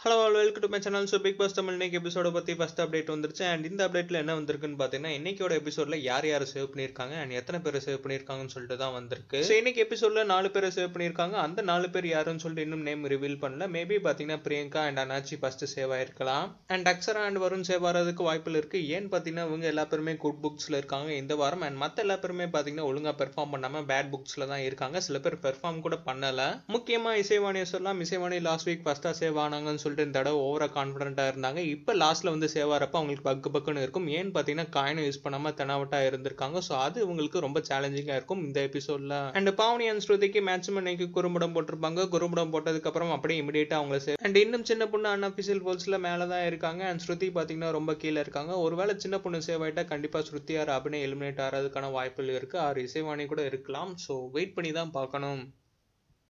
hello all welcome to my channel so Bigg Boss Tamil இன்னைக்கு எபிசோட பற்றி ஃபஸ்ட் அப்டேட் வந்துருச்சு அண்ட் இந்த அப்டேட்டில் என்ன வந்திருக்குன்னு பார்த்தீங்கன்னா இன்னைக்கோட எபிசோடில் யார் யார் சேவ் பண்ணியிருக்காங்க அண்ட் எத்தனை பேர் சேவ் பண்ணியிருக்காங்கன்னு சொல்லிட்டு தான் வந்திருக்கு ஸோ இன்னைக்கு எபிசோடில் நாலு பேரை சேவ் பண்ணியிருக்காங்க அந்த நாலு பேர் யாருன்னு சொல்லிட்டு இன்னும் நேம் ரிவீல் பண்ணல மேபி பார்த்தீங்கன்னா Priyanka and Annachi first save ஆயிருக்கலாம் and Akshara and Varun save ஆகிறதுக்கு வாய்ப்புகள் இருக்கு ஏன்னு பார்த்தீங்கன்னா இவங்க எல்லா பேருமே குட் புக்ஸில் இருக்காங்க இந்த வாரம் அண்ட் மற்ற எல்லா பேருமே பார்த்தீங்கன்னா ஒழுங்காக பெர்ஃபார்ம் பண்ணாமல் பேட் புக்ஸில் தான் இருக்காங்க சில பேர் பெர்ஃபார்ம் கூட பண்ணல முக்கியமாக இசைவாணியை சொல்லலாம் இசைவாணி லாஸ்ட் வீக் ஃபர்ஸ்ட்டாக சேவ் ஆனாங்கன்னு சொல்லிட்டு இந்த தடவை ஓவரா கான்ஃபிடென்ட்டாக இருந்தாங்க இப்போ லாஸ்ட்டில் வந்து சேவ் ஆகிறப்ப அவங்களுக்கு பக்கு பக்குன்னு இருக்கும் ஏன்னு பார்த்தீங்கன்னா காயினை யூஸ் பண்ணாமல் தெனாவட்டாக இருந்திருக்காங்க ஸோ அது இவங்களுக்கு ரொம்ப சேலஞ்சிங்காக இருக்கும் இந்த எபிசோடில் அண்ட் பாவனி அண்ட் ஸ்ருதிக்கு மேட்ச் இன்னைக்கு குறும்படம் போட்டிருப்பாங்க குறும்படம் போட்டதுக்கப்புறம் அப்படியே இமீடியட்டாக அவங்கள சேவ் அண்ட் இன்னும் சின்ன பொண்ணு அன்அஃபிஷியல் போல்ஸில் மேலே தான் இருக்காங்க அண்ட் ஸ்ருதி பார்த்தீங்கன்னா ரொம்ப கீழே இருக்காங்க ஒருவேளை சின்ன பொண்ணு சேவ் ஆகிட்டா கண்டிப்பாக ஸ்ருதி ஆர் அபினய் எலிமினேட் ஆகிறதுக்கான வாய்ப்புகள் இருக்குது ஆர் இசைவாணி கூட இருக்கலாம் ஸோ வெயிட் பண்ணி தான் பார்க்கணும்